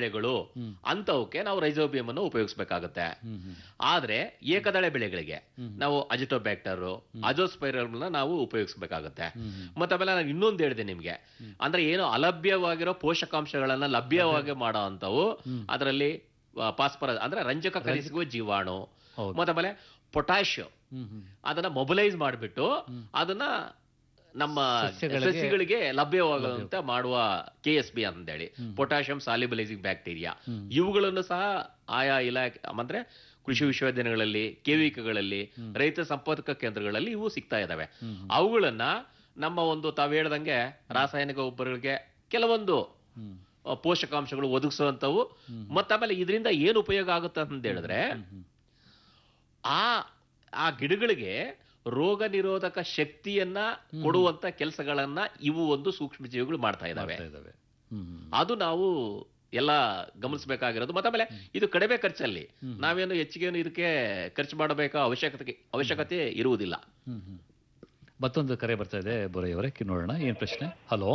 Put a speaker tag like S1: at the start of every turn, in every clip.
S1: ಗೆಡ್ಡೆಗಳು ಅಂತವಕ್ಕೆ ನಾವು ರೈಸೋಬಿಯಂ ಅನ್ನು ಉಪಯೋಗಿಸಬೇಕಾಗುತ್ತೆ ಆದ್ರೆ ಏಕದಳ ಬೆಳೆಗಳಿಗೆ ನಾವು ಅಜಿಟೋಬ್ಯಾಕ್ಟರ್ ಅಜೋಸ್ಪೈರಲ್ನ ನಾವು ಉಪಯೋಗಿಸಬೇಕಾಗುತ್ತೆ ಮತ್ತೆ ಆಮೇಲೆ ನಾನು ಇನ್ನೊಂದು ಹೇಳಿದೆ ನಿಮ್ಗೆ ಅಂದ್ರೆ ಏನು ಅಲಭ್ಯವಾಗಿರೋ ಪೋಷಕಾಂಶಗಳನ್ನ ಲಭ್ಯವಾಗಿ ಮಾಡೋ ಅಂತವು ಅದರಲ್ಲಿ ಪಾಸ್ಪರ ಅಂದ್ರೆ ರಂಜಕ ಕಲಿಸುವ ಜೀವಾಣು ಮತ್ತೆ ಆಮೇಲೆ ಪೊಟ್ಯಾಷಿಯಂ ಅದನ್ನ ಮೊಬಿಲೈಸ್ ಮಾಡಿಬಿಟ್ಟು ಅದನ್ನ ನಮ್ಮ
S2: ಸಸ್ಯಗಳಿಗೆ-
S1: ಸಸ್ಯಗಳಿಗೆ ಲಭ್ಯವಾಗುವಂತೆ ಮಾಡುವ ಕೆ ಎಸ್ ಬಿ ಅಂತೇಳಿ ಪೊಟ್ಯಾಷಿಯಂ ಸಾಲಿಬಲೈಸಿಂಗ್ ಬ್ಯಾಕ್ಟೀರಿಯಾ ಇವುಗಳನ್ನು ಸಹ ಆಯಾ ಇಲಾಖೆ ಅಂದ್ರೆ ಕೃಷಿ ವಿಶ್ವವಿದ್ಯಾಲಯಗಳಲ್ಲಿ ಕೆವಿಕಗಳಲ್ಲಿ ರೈತ ಸಂಪರ್ಕ ಕೇಂದ್ರಗಳಲ್ಲಿ ಇವು ಸಿಗ್ತಾ ಇದಾವೆ ಅವುಗಳನ್ನ ನಮ್ಮ ಒಂದು ತಾವು ಹೇಳ್ದಂಗೆ ರಾಸಾಯನಿಕ ಗೊಬ್ಬರಗಳಿಗೆ ಕೆಲವೊಂದು ಆ, ಪೋಷಕಾಂಶಗಳು ಒದಗಿಸುವಂತವು ಮತ್ತೆ ಆಮೇಲೆ ಇದರಿಂದ ಏನು ಉಪಯೋಗ ಆಗುತ್ತೆ ಅಂತ ಹೇಳಿದ್ರೆ ಆ ಆ ಗಿಡಗಳಿಗೆ ರೋಗ ನಿರೋಧಕ ಶಕ್ತಿಯನ್ನ ಕೊಡುವಂತ ಕೆಲಸಗಳನ್ನ ಇವು ಒಂದು ಸೂಕ್ಷ್ಮ ಜೀವಿಗಳು ಮಾಡ್ತಾ ಇದಾವೆ ಅದು ನಾವು ಎಲ್ಲ ಗಮನಿಸಬೇಕಾಗಿರೋದು ಮತ್ತೆ ಆಮೇಲೆ ಇದು ಕಡಿಮೆ ಖರ್ಚಲ್ಲಿ ನಾವೇನು ಹೆಚ್ಚಿಗೆ ಇದಕ್ಕೆ ಖರ್ಚು ಮಾಡಬೇಕಾ ಅವಶ್ಯಕತೆ ಅವಶ್ಯಕತೆ ಇರುವುದಿಲ್ಲ
S2: ಮತ್ತೊಂದು ಕರೆ ಬರ್ತಾ ಇದೆ ಬೋರಯ್ಯವರೇ ಕಿ ನೋಡೋಣ ಏನ್ ಪ್ರಶ್ನೆ ಹಲೋ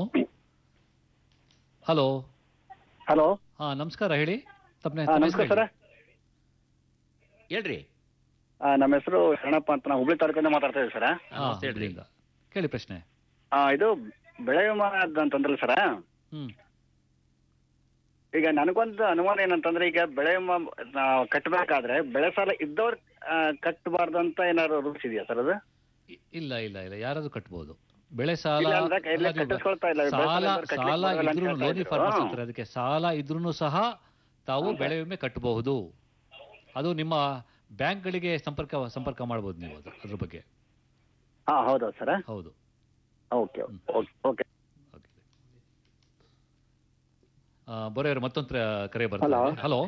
S2: ಹಲೋ
S3: ಹಲೋ
S2: ಹಾ ನಮಸ್ಕಾರ ಹೇಳಿ ತಪ್ಪನೆ
S3: ಹಾ, ನಮಸ್ಕಾರ ಸರ್
S1: ಹೇಳ್ರಿ
S3: ನಮ್ಮ ಹೆಸರು ಶರಣಪ್ಪ ಅಂತ ನಾವು ಹುಬ್ಳಿ ತಾಲೂಕಿಂದ ಮಾತಾಡ್ತಾ ಇದ್ದೀವಿ ಸರ್
S2: ಕೇಳಿ ಪ್ರಶ್ನೆ
S3: ಇದು ಬೆಳೆ ವಿಮಾ ಅಂತಂದ್ರಲ್ಲ ಸರ
S2: ಹ್ಮ್
S3: ಈಗ ನನಗೊಂದು ಅನುಮಾನ ಏನಂತಂದ್ರೆ ಈಗ ಬೆಳೆ ವಿಮಾ ನಾವು ಕಟ್ಟಬೇಕಾದ್ರೆ ಬೆಳೆ ಸಾಲ ಇದ್ದವ್ರು ಕಟ್ಟಬಾರ್ದು ಅಂತ ಏನಾದ್ರು ರೂಲ್ಸ್ ಇದೆಯಾ ಸರ್ ಅದು
S2: ಇಲ್ಲ ಇಲ್ಲ ಇಲ್ಲ ಯಾರಾದ್ರೂ ಕಟ್ಬೋದು ಬೆಳೆ ಸಾಲ
S3: ಇಲ್ಲ ಅಂದ್ರೆ ಕೈಯಲ್ಲಿ
S2: ಅಲ್ಲ, ನೀವು
S3: ಕಟ್ಟಿಸ್ಕೊಳ್ತಾ ಇಲ್ಲ, ಬೆಳೆ ಸಾಲ
S2: ಸಾಲ
S3: ಇದ್ದವ್ರು ಕಟ್ಲಿಕ್ಕೆ
S2: ಸಾಲ
S3: ಬರಲ್ಲ ಅಂತ
S2: ಇದ್ರೂ
S3: ಹೇಳ್ತಾ
S2: ಲೋನಿ
S3: ಇದ್ರು.
S2: ಫಾರ್ಮರ್ಸ್
S3: ಹಾ.
S2: ಅಂತಾರೆ ಅದಕ್ಕೆ ಸಾಲ ಇದ್ರೂ ಸಹ ತಾವು ಬೆಳೆ ವಿಮೆ ಕಟ್ಟಬಹುದು ಅದು ನಿಮ್ಮ ಬ್ಯಾಂಕ್ಗಳಿಗೆ ಸಂಪರ್ಕ ಸಂಪರ್ಕ ಮಾಡಬಹುದು ನೀವು ಅದು ಅದ್ರ ಬಗ್ಗೆ
S3: ಹಾ ಹೌದಾ ಸರ್
S2: ಹೌದು
S3: ಓಕೆ ಓಕೆ
S2: ಬರೋರು ಮತ್ತೊಂದು ತ್ರ- ಕರೆ ಬರ್ತಾರೆ
S3: Hello.
S2: ಹಲೋ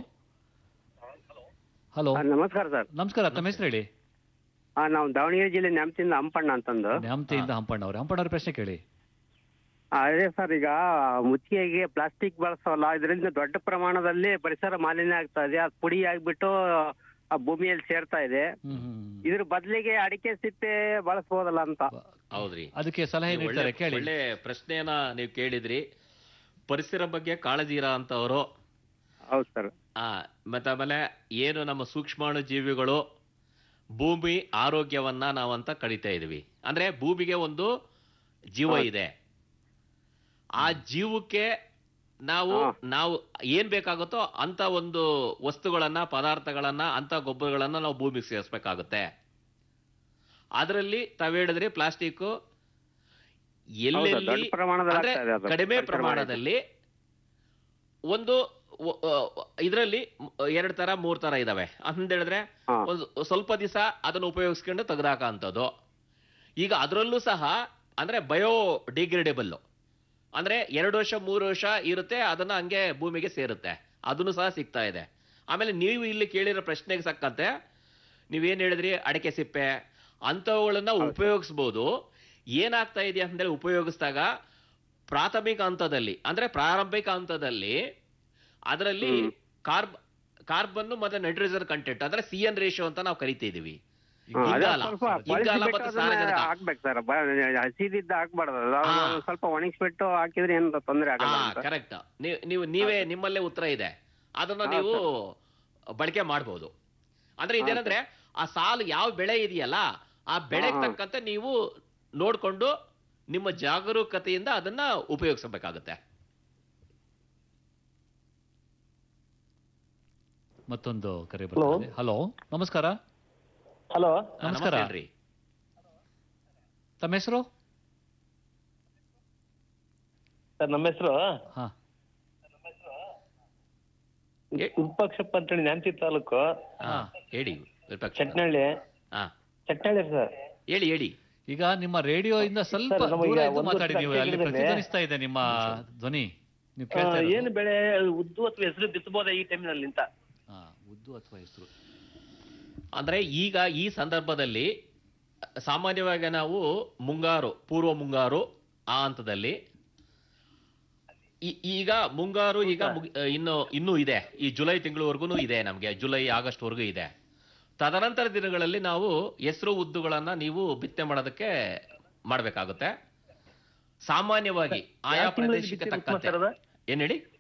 S2: ಹಲೋ
S4: ನಮಸ್ಕಾರ ಸರ್
S2: ನಮಸ್ಕಾರ ತಮ್ಮ ಹೆಸರು ಹೇಳಿ
S4: ಆ, ನಾವು ದಾವಣಗೆರೆ ಜಿಲ್ಲೆ ನ್ಯಾಮತಿಯಿಂದ ಹಂಪಣ್ಣ ಅಂತಂದು
S2: ನ್ಯಾಮತಿಯಿಂದ ಹಂಪಣ್ಣ ಅವ್ರೆ ಹಂಪಣ್ಣ ಅವ್ರ ಪ್ರಶ್ನೆ ಕೇಳಿ
S4: ಆ, ಅದೇ ಸರ್ ಈಗ ಮುಚ್ಚಿಗೆಗೆ ಪ್ಲಾಸ್ಟಿಕ್ ಬಳಸೋಲ್ಲ ಇದರಿಂದ ದೊಡ್ಡ ಪ್ರಮಾಣದಲ್ಲಿ ಪರಿಸರ ಮಾಲಿನ್ಯ ಆಗ್ತಾ ಇದೆ ಅದು ಪುಡಿ ಆಗ್ಬಿಟ್ಟು ಆ ಭೂಮಿಯಲ್ಲಿ ಸೇರ್ತಾ ಇದೆ ಇದ್ರ ಬದಲಿಗೆ ಅಡಿಕೆ ಸಿಪ್ಪೆ ಬಳಸ್ಬೋದಲ್ಲ ಅಂತ
S1: ಹೌದ್ರಿ
S2: ಅದಕ್ಕೆ ಸಲಹೆ
S1: ನೀವು
S2: ನೀಡ್ತಾರೆ
S1: ಒಳ್ಳೆ-
S2: ಕೇಳಿ
S1: ಒಳ್ಳೆ ಪ್ರಶ್ನೆಯನ್ನ ನೀವು ಕೇಳಿದ್ರಿ ಪರಿಸರ ಬಗ್ಗೆ ಕಾಳಜಿ ಇರೋ ಅಂತವರು
S4: ಹೌದು ಸರ್
S1: ಆ ಮತ್ತೆ ಆಮೇಲೆ ಏನು ನಮ್ಮ ಸೂಕ್ಷ್ಮಾಣು ಜೀವಿಗಳು ಭೂಮಿ ಆರೋಗ್ಯವನ್ನ ನಾವಂತ ಕಡಿತಾ ಇದೀವಿ ಅಂದ್ರೆ ಭೂಮಿಗೆ ಒಂದು ಜೀವ ಇದೆ ಆ ಜೀವಕ್ಕೆ ನಾವು ನಾವು ಏನ್ ಬೇಕಾಗುತ್ತೋ ಅಂತ ಒಂದು ವಸ್ತುಗಳನ್ನ ಪದಾರ್ಥಗಳನ್ನ ಅಂತ ಗೊಬ್ಬರಗಳನ್ನ ನಾವು ಭೂಮಿಗೆ ಸೇರಿಸ್ಬೇಕಾಗುತ್ತೆ ಅದರಲ್ಲಿ ತಾವ್ ಹೇಳಿದ್ರಿ ಪ್ಲಾಸ್ಟಿಕ್ ಎಲ್ಲೆಲ್ಲಿ
S4: ದೊಡ್ಡ ಪ್ರಮಾಣದಲ್ಲಿ
S1: ಅಂದ್ರೆ
S4: ಆಗ್ತಾ ಇದೆ ಅದು.
S1: ಕಡಿಮೆ
S4: ಪರಿಸರ
S1: ಪ್ರಮಾಣದಲ್ಲಿ ಒಂದು ಇದರಲ್ಲಿ ಎರಡ್ ತರ ಮೂರ್ ತರ ಇದಾವೆ ಅಂತ ಹೇಳಿದ್ರೆ ಒಂದು ಸ್ವಲ್ಪ ದಿವಸ ಅದನ್ನು ಉಪಯೋಗಿಸ್ಕೊಂಡು ತೆಗೆದಾಕ ಅಂತದ್ದು ಈಗ ಅದರಲ್ಲೂ ಸಹ ಅಂದ್ರೆ ಬಯೋ ಡಿಗ್ರೇಡೇಬಲ್ ಅಂದ್ರೆ ಎರಡು ವರ್ಷ ಮೂರು ವರ್ಷ ಇರುತ್ತೆ ಅದನ್ನ ಹಂಗೆ ಭೂಮಿಗೆ ಸೇರುತ್ತೆ ಅದನ್ನು ಸಹ ಸಿಗ್ತಾ ಇದೆ ಆಮೇಲೆ ನೀವು ಇಲ್ಲಿ ಕೇಳಿರೋ ಪ್ರಶ್ನೆಗೆ ಸಕ್ಕಂತೆ ನೀವೇನ್ ಹೇಳಿದ್ರಿ ಅಡಿಕೆ ಸಿಪ್ಪೆ ಅಂಥವುಗಳನ್ನ ಉಪಯೋಗಿಸ್ಬೋದು ಏನಾಗ್ತಾ ಇದೆ ಅಂತೇಳಿ ಉಪಯೋಗಿಸಿದಾಗ ಪ್ರಾಥಮಿಕ ಹಂತದಲ್ಲಿ ಅಂದ್ರೆ ಪ್ರಾರಂಭಿಕ ಹಂತದಲ್ಲಿ ಅದರಲ್ಲಿ ಕಾರ್ಬ್ ಕಾರ್ಬನ್ ಮತ್ತೆ ನೈಟ್ರೋಜನ್ ಕಂಟೆಂಟ್ ಅಂದ್ರೆ ಸಿ ಎನ್ ರೇಷಿಯೋ ಅಂತ ನಾವು ಕರಿತಿದೀವಿ
S4: ಹಾ, ಅದೇ
S1: ಇಂಗಾಲ
S4: ಸ್ವಲ್ಪ
S1: ಇಂಗಾಲ
S4: ಬಳಸಿಬಿಟ್ಟು
S1: ಮತ್ತೆ
S4: ಅದನ್ನ
S1: ಸಾರಜನಕ
S4: ಹಾಕ್ಬೇಕು ಸರ್ ಹಸಿದಿದ್ದ ಹಾಕ್ಬಾರ್ದು ಅದು ಅದನ್ನ ಸ್ವಲ್ಪ ಒಣಗಿಸ್ಬಿಟ್ಟು ಹಾಕಿದ್ರೆ ಏನು ತೊಂದರೆ ಆಗಲ್ಲ ಅಂತ
S1: ಕರೆಕ್ಟ್ ನೀವು ನೀವೇ ನಿಮ್ಮಲ್ಲೇ ಉತ್ತರ ಇದೆ ಅದನ್ನ
S4: ಹಾ,
S1: ನೀವು ಬಳಕೆ ಮಾಡಬಹುದು ಅಂದ್ರೆ ಇದೇನಂದ್ರೆ ಆ ಸಾಲು ಯಾವ ಬೆಳೆ ಇದೆಯಲ್ಲ ಆ ಬೆಳೆಗೆ
S4: ಹಾ, ಹಾ.
S1: ತಕ್ಕಂತೆ ನೀವು ನೋಡ್ಕೊಂಡು ನಿಮ್ಮ ಜಾಗರೂಕತೆಯಿಂದ ಅದನ್ನ ಉಪಯೋಗಿಸಬೇಕಾಗತ್ತೆ
S2: ಮತ್ತೊಂದು ಕರೆ ಬರ್ತಾರೆ ಹಲೋ ನಮಸ್ಕಾರ
S5: ಹಲೋ
S2: ನಮಸ್ಕಾರ
S1: ಹೇಳ್ರಿ
S2: ತಮ್ಮ ಹೆಸರು
S5: ಸರ್ ನಮ್ಮ ಹೆಸರು
S2: ಹಾ
S5: ವಿರೂಪಾಕ್ಷಪ್ಪ ಅಂತೇಳಿ ನ್ಯಾಮತಿ ತಾಲೂಕು
S1: ಹಾ ಹೇಳಿ ವಿರೂಪಾಕ್ಷ.
S5: ಚಟ್ನಳ್ಳಿ
S1: ಹಾ
S5: ಚಟ್ನಳ್ಳಿ ಸರ್
S1: ಹೇಳಿ ಹೇಳಿ
S2: ಈಗ ನಿಮ್ಮ ರೇಡಿಯೋ ಇಂದ ಸ್ವಲ್ಪ
S5: ಸರ್, ನಮಗೆ
S2: ದೂರ ಇದ್ದು
S5: ಒಂದು
S2: ಮಾತಾಡಿ ನೀವು ಅಲ್ಲಿ
S5: ಅಡಿಕೆ ಗಿಡದಲ್ಲಿ-
S2: ಪ್ರತಿಧ್ವನಿಸ್ತಾ ಇದೆ ನಿಮ್ಮ ಧ್ವನಿ ನೀವು
S5: ಆ,
S2: ಕೇಳ್ತಾ ಇರೋದು.
S5: ಏನು ಬೆಳೆ ಉದ್ದು ಅಥವಾ ಹೆಸರು ಬಿತ್ತಬಹುದಾ ಈ ಟೈಮ್ನಲ್ಲಿ ಅಂತ
S2: ಹಾ, ಉದ್ದು ಅಥವಾ ಹೆಸರು
S1: ಅಂದ್ರೆ ಈಗ ಈ ಸಂದರ್ಭದಲ್ಲಿ ಸಾಮಾನ್ಯವಾಗಿ ನಾವು ಮುಂಗಾರು ಪೂರ್ವ ಮುಂಗಾರು ಆ ಹಂತದಲ್ಲಿ ಈ- ಈಗ ಮುಂಗಾರು ಈಗ ಮುಗಿ- ಇನ್ನು ಇನ್ನೂ ಇದೆ ಈ ಜುಲೈ ತಿಂಗಳವರೆಗೂ ಇದೆ ನಮಗೆ ಜುಲೈ ಆಗಸ್ಟ್ ವರೆಗೂ ಇದೆ ತದನಂತರ ದಿನಗಳಲ್ಲಿ ನಾವು ಹೆಸರು ಉದ್ದುಗಳನ್ನ ನೀವು ಬಿತ್ತನೆ ಮಾಡೋದಕ್ಕೆ ಮಾಡಬೇಕಾಗುತ್ತೆ ಸಾಮಾನ್ಯವಾಗಿ ಆಯಾ
S5: ಯಾವ ತಿಂಗಳಲ್ಲಿ
S1: ಪ್ರದೇಶಕ್ಕೆ
S5: ಬಿತ್ತನೆ
S1: ತಕ್ಕಂತೆ
S5: ಉತ್ತಮ ಸರ್ ಅದು?
S1: ಏನ್ ಹೇಳಿ